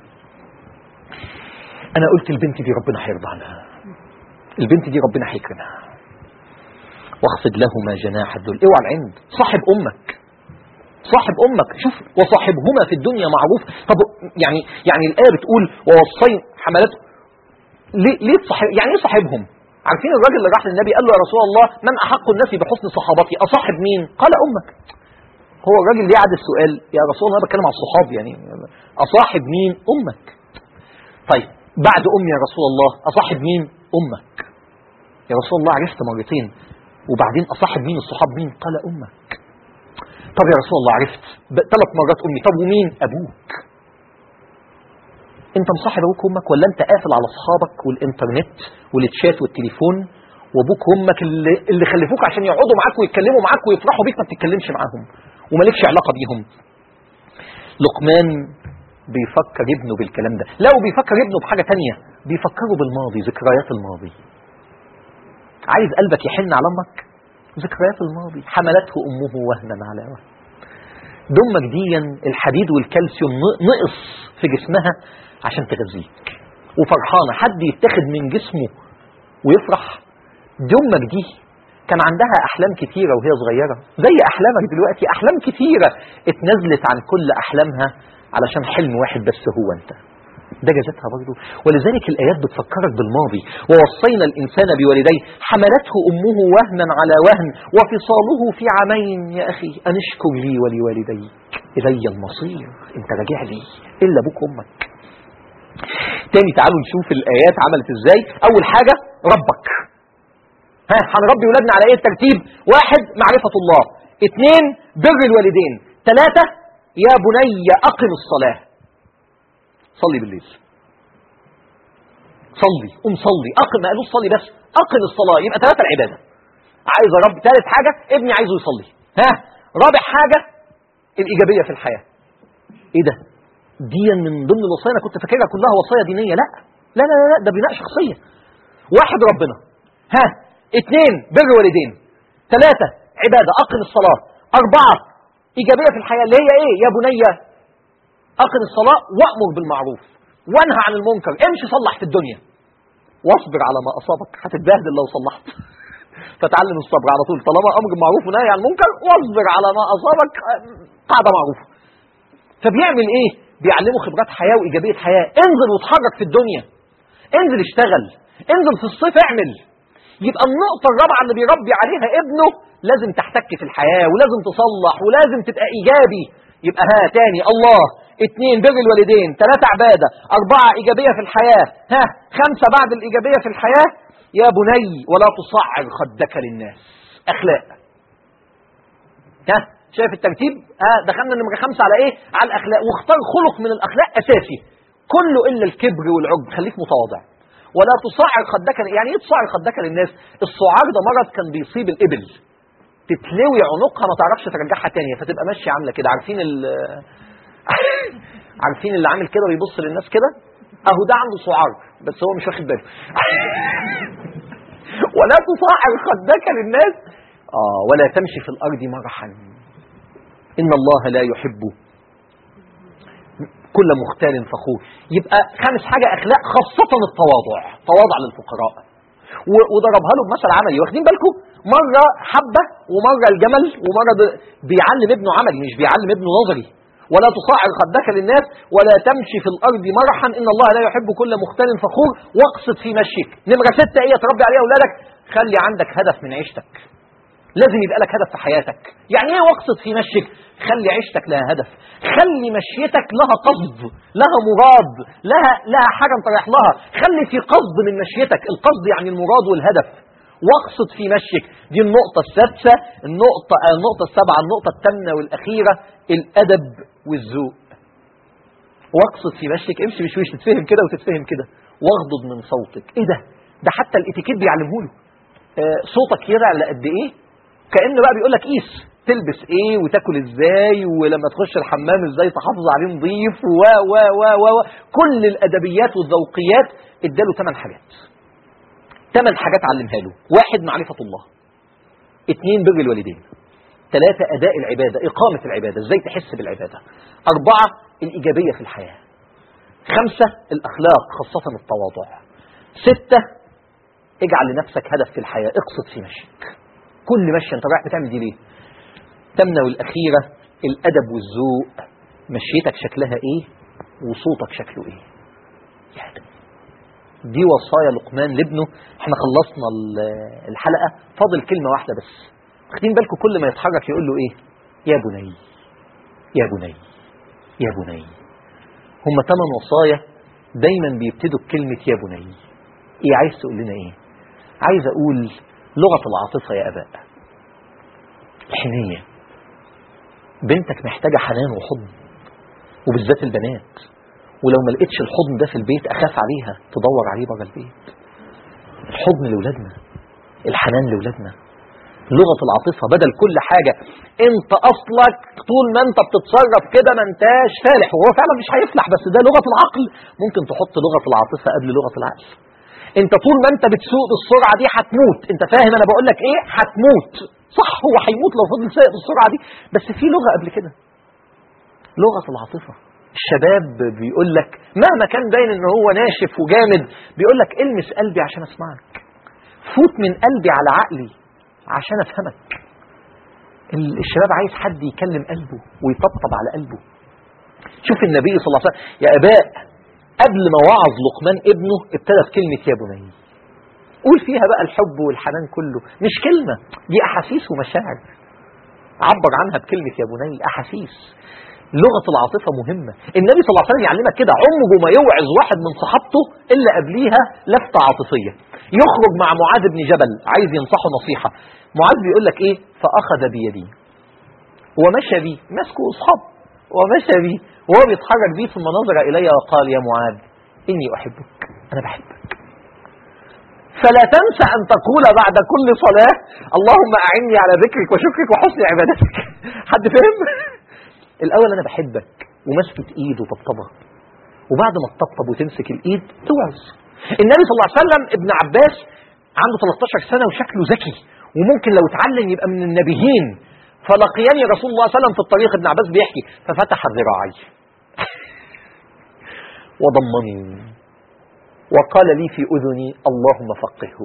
انا قلت البنت دي ربنا هيرضى عنها البنت دي ربنا هيكرمها واخفض لهما جناح الذل اوعى العند صاحب امك صاحب امك شوف وصاحبهما في الدنيا معروف طب يعني يعني الايه بتقول ووصين حملته ليه ليه تصاحب يعني ايه صاحبهم عارفين الراجل اللي راح للنبي قال له يا رسول الله من احق الناس بحسن صحابتي اصاحب مين قال امك هو الراجل ليه عاد السؤال يا رسول الله انا بتكلم على الصحاب يعني اصاحب مين امك طيب بعد امي يا رسول الله اصاحب مين امك يا رسول الله عرفت مرتين وبعدين اصاحب مين الصحاب مين قال امك طب يا رسول الله عرفت ثلاث مرات امي طب ومين ابوك انت مصاحب ابوك وامك ولا انت قافل على اصحابك والانترنت والتشات والتليفون وابوك وامك اللي, اللي خلفوك عشان يقعدوا معاك ويتكلموا معاك ويفرحوا بيك ما بتتكلمش معاهم ومالكش علاقه بيهم لقمان بيفكر ابنه بالكلام ده لا وبيفكر ابنه بحاجه تانية بيفكره بالماضي ذكريات الماضي عايز قلبك يحن على امك ذكريات الماضي حملته امه وهنا على وهن دمك ديا الحديد والكالسيوم نقص في جسمها عشان تغذيك وفرحانه حد يتاخد من جسمه ويفرح دمك دي كان عندها احلام كتيره وهي صغيره زي احلامك دلوقتي احلام كتيره اتنزلت عن كل احلامها علشان حلم واحد بس هو انت ده جازتها برضه ولذلك الآيات بتفكرك بالماضي ووصينا الإنسان بوالديه حملته أمه وهنا على وهن وفصاله في عامين يا أخي أن اشكر لي ولوالديك إلي المصير أنت راجع لي إلا أبوك وأمك تاني تعالوا نشوف الآيات عملت إزاي أول حاجة ربك ها هنربي ولادنا على إيه الترتيب واحد معرفة الله اثنين بر الوالدين ثلاثة يا بني أقم الصلاة صلي بالليل صلي قوم صلي اقم ما قالوش صلي بس اقم الصلاه يبقى ثلاثه العباده عايز يا رب ثالث حاجه ابني عايزه يصلي ها رابع حاجه الايجابيه في الحياه ايه ده دي من ضمن الوصايا انا كنت فاكرها كلها وصايا دينيه لا لا لا لا ده بناء شخصيه واحد ربنا ها اثنين بر والدين ثلاثه عباده اقم الصلاه اربعه ايجابيه في الحياه اللي هي ايه يا بني أقم الصلاة وأمر بالمعروف وانهى عن المنكر امشي صلح في الدنيا واصبر على ما أصابك هتتبهدل لو صلحت فتعلم الصبر على طول طالما أمر بالمعروف ونهي عن المنكر واصبر على ما أصابك قاعدة معروفة فبيعمل إيه؟ بيعلمه خبرات حياة وإيجابية حياة انزل واتحرك في الدنيا انزل اشتغل انزل في الصيف اعمل يبقى النقطة الرابعة اللي بيربي عليها ابنه لازم تحتك في الحياة ولازم تصلح ولازم تبقى إيجابي يبقى ها تاني الله اثنين بر الوالدين ثلاثة عبادة أربعة إيجابية في الحياة ها خمسة بعد الإيجابية في الحياة يا بني ولا تصعر خدك للناس أخلاق ها شايف الترتيب ها دخلنا نمرة خمسة على إيه على الأخلاق واختار خلق من الأخلاق أساسي كله إلا الكبر والعجب خليك متواضع ولا تصعر خدك يعني ايه تصعر خدك للناس الصعار ده مرض كان بيصيب الإبل تتلوي عنقها ما تعرفش ترجعها تانية فتبقى ماشية عاملة كده عارفين ال عارفين اللي عامل كده ويبص للناس كده اهو ده عنده سعار بس هو مش واخد باله ولا تصعر خدك للناس اه ولا تمشي في الارض مرحا ان الله لا يحب كل مختال فخور يبقى خامس حاجه اخلاق خاصه التواضع تواضع للفقراء وضربها له بمثل عملي واخدين بالكم مره حبه ومره الجمل ومره بيعلم ابنه عملي مش بيعلم ابنه نظري ولا تصعر خدك للناس ولا تمشي في الارض مرحا ان الله لا يحب كل مختال فخور واقصد في مشيك نمره سته ايه تربي عليها اولادك خلي عندك هدف من عيشتك لازم يبقى لك هدف في حياتك يعني ايه واقصد في مشيك خلي عيشتك لها هدف خلي مشيتك لها قصد لها مراد لها لها حاجه انت رايح لها خلي في قصد من مشيتك القصد يعني المراد والهدف واقصد في مشيك دي النقطة السادسة النقطة النقطة السابعة النقطة الثامنة والأخيرة الأدب والذوق واقصد في مشيك امشي بشويش تتفهم كده وتتفهم كده واغضض من صوتك ايه ده ده حتى الاتيكيت بيعلمه له آه صوتك يرعى قد ايه كانه بقى بيقول لك قيس تلبس ايه وتاكل ازاي ولما تخش الحمام ازاي تحافظ عليه نظيف و و و و و كل الادبيات والذوقيات اداله ثمان حاجات ثمان حاجات علمها له واحد معرفه الله اثنين بر الوالدين ثلاثة أداء العبادة إقامة العبادة إزاي تحس بالعبادة أربعة الإيجابية في الحياة خمسة الأخلاق خاصة التواضع ستة اجعل لنفسك هدف في الحياة اقصد في مشيك كل مشي انت رايح بتعمل دي ليه تمنى والأخيرة الأدب والذوق مشيتك شكلها إيه وصوتك شكله إيه يعني دي وصايا لقمان لابنه احنا خلصنا الحلقة فاضل كلمة واحدة بس واخدين بالكم كل ما يتحرك يقول له ايه يا بني يا بني يا بني هم ثمان وصايا دايما بيبتدوا بكلمة يا بني ايه عايز تقول لنا ايه عايز اقول لغة العاطفة يا اباء الحنية بنتك محتاجة حنان وحضن وبالذات البنات ولو ما لقيتش الحضن ده في البيت اخاف عليها تدور عليه بره البيت الحضن لاولادنا الحنان لاولادنا لغة العاطفة بدل كل حاجة انت اصلك طول ما انت بتتصرف كده ما انتاش فالح وهو فعلا مش هيفلح بس ده لغة العقل ممكن تحط لغة العاطفة قبل لغة العقل انت طول ما انت بتسوق بالسرعة دي هتموت انت فاهم انا بقول لك ايه هتموت صح هو هيموت لو فضل سايق بالسرعة دي بس في لغة قبل كده لغة العاطفة الشباب بيقول لك مهما كان باين ان هو ناشف وجامد بيقول لك المس قلبي عشان اسمعك فوت من قلبي على عقلي عشان افهمك الشباب عايز حد يكلم قلبه ويطبطب على قلبه شوف النبي صلى الله عليه وسلم يا اباء قبل ما وعظ لقمان ابنه ابتدى بكلمة يا بني قول فيها بقى الحب والحنان كله مش كلمة دي أحاسيس ومشاعر عبر عنها بكلمة يا بني أحاسيس لغة العاطفة مهمة النبي صلى الله عليه وسلم يعلمك كده عمره ما يوعظ واحد من صحابته إلا قبليها لفتة عاطفية يخرج مع معاذ بن جبل عايز ينصحه نصيحة معاذ بيقول لك إيه فأخذ بيدي ومشى بي ماسكه أصحاب ومشى بي وهو بيتحرك بيه ثم نظر إلي وقال يا معاذ إني أحبك أنا بحبك فلا تنسى أن تقول بعد كل صلاة اللهم أعني على ذكرك وشكرك وحسن عبادتك حد فهم؟ الأول أنا بحبك ومسكت إيد وطبطبة وبعد ما تطبطب وتمسك الإيد توعظ النبي صلى الله عليه وسلم ابن عباس عنده 13 سنة وشكله ذكي وممكن لو اتعلم يبقى من النبيين فلقيني رسول الله صلى الله عليه وسلم في الطريق ابن عباس بيحكي ففتح ذراعي وضمني وقال لي في أذني اللهم فقهه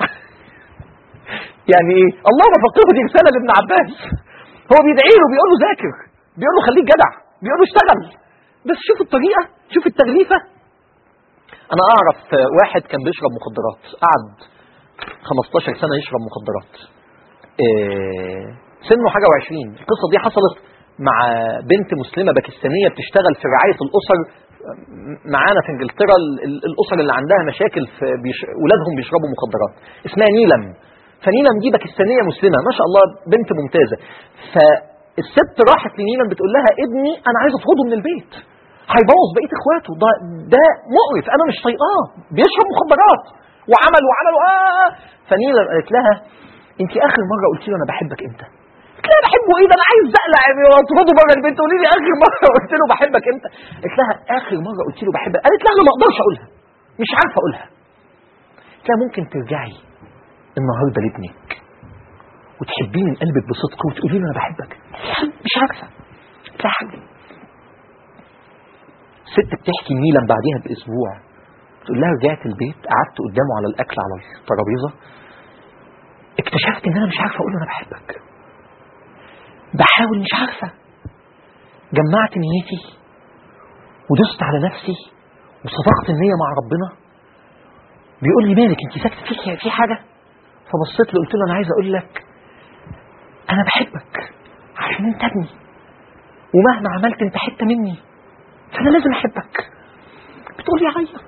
يعني ايه اللهم فقهه دي رسالة لابن عباس هو بيدعي له بيقول له ذاكر بيقول له خليك جدع بيقول له اشتغل بس شوف الطريقة شوف التغليفة انا اعرف واحد كان بيشرب مخدرات قعد 15 سنة يشرب مخدرات إيه سنه حاجة وعشرين القصة دي حصلت مع بنت مسلمة باكستانية بتشتغل في رعاية الأسر معانا في انجلترا الأسر اللي عندها مشاكل في بيش... ولادهم بيشربوا مخدرات اسمها نيلم فنيلم دي باكستانية مسلمة ما شاء الله بنت ممتازة فالست راحت لنيلم بتقول لها ابني أنا عايز أطرده من البيت هيبوظ بقية إخواته ده, ده مقرف أنا مش طايقاه بيشرب مخدرات وعمل وعمل آه فنيلم قالت لها انت اخر مره قلت له انا بحبك امتى قلت لها بحبه ايه ده انا عايز زقلع واطرده بره البيت تقولي لي اخر مره قلت له بحبك امتى قلت لها اخر مره قلت له بحبك قالت لها انا ما اقدرش اقولها مش عارفه اقولها قلت لها ممكن ترجعي النهارده لابنك وتحبيه من قلبك بصدق وتقولي له انا بحبك مش عارفه قلت لها حبيبي ست بتحكي ميلا بعديها باسبوع تقول لها رجعت البيت قعدت قدامه على الاكل على الترابيزه اكتشفت ان انا مش عارفه اقول له انا بحبك بحاول مش عارفه جمعت نيتي ودست على نفسي وصدقت النيه مع ربنا بيقول لي مالك انت ساكت في في حاجه فبصيت له قلت له انا عايز اقول لك انا بحبك عشان انت ابني ومهما عملت انت حته مني فانا لازم احبك بتقول لي عيط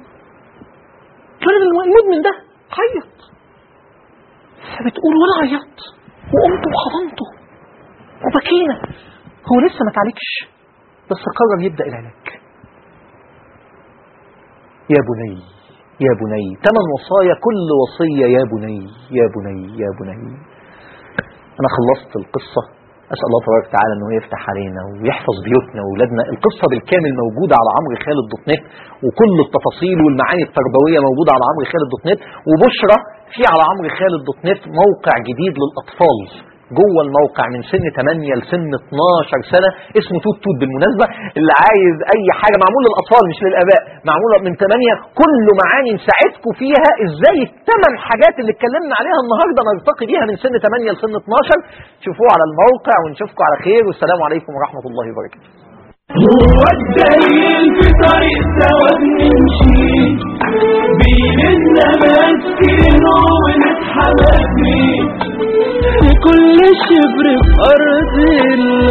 كان المدمن ده عيط فبتقول وانا عيطت وقمت وحضنته وبكينا هو لسه ما تعالجش بس قرر يبدا العلاج يا بني يا بني ثمان وصايا كل وصية يا بني يا بني يا بني أنا خلصت القصة أسأل الله تبارك وتعالى أنه يفتح علينا ويحفظ بيوتنا وأولادنا القصة بالكامل موجودة على عمرو خالد دوت نت وكل التفاصيل والمعاني التربوية موجودة على عمرو خالد دوت نت وبشرى في على عمرو خالد دوت نت موقع جديد للأطفال جوه الموقع من سن 8 لسن 12 سنة اسمه توت توت بالمناسبة اللي عايز أي حاجة معمول للأطفال مش للآباء معمولة من 8 كل معاني نساعدكم فيها إزاي الثمان حاجات اللي اتكلمنا عليها النهاردة نرتقي بيها من سن 8 لسن 12 شوفوه على الموقع ونشوفكم على خير والسلام عليكم ورحمة الله وبركاته هو الدليل في طريق سوا بنمشي بيننا ماسكين ونتحمس بيه كل شبر في أرض الله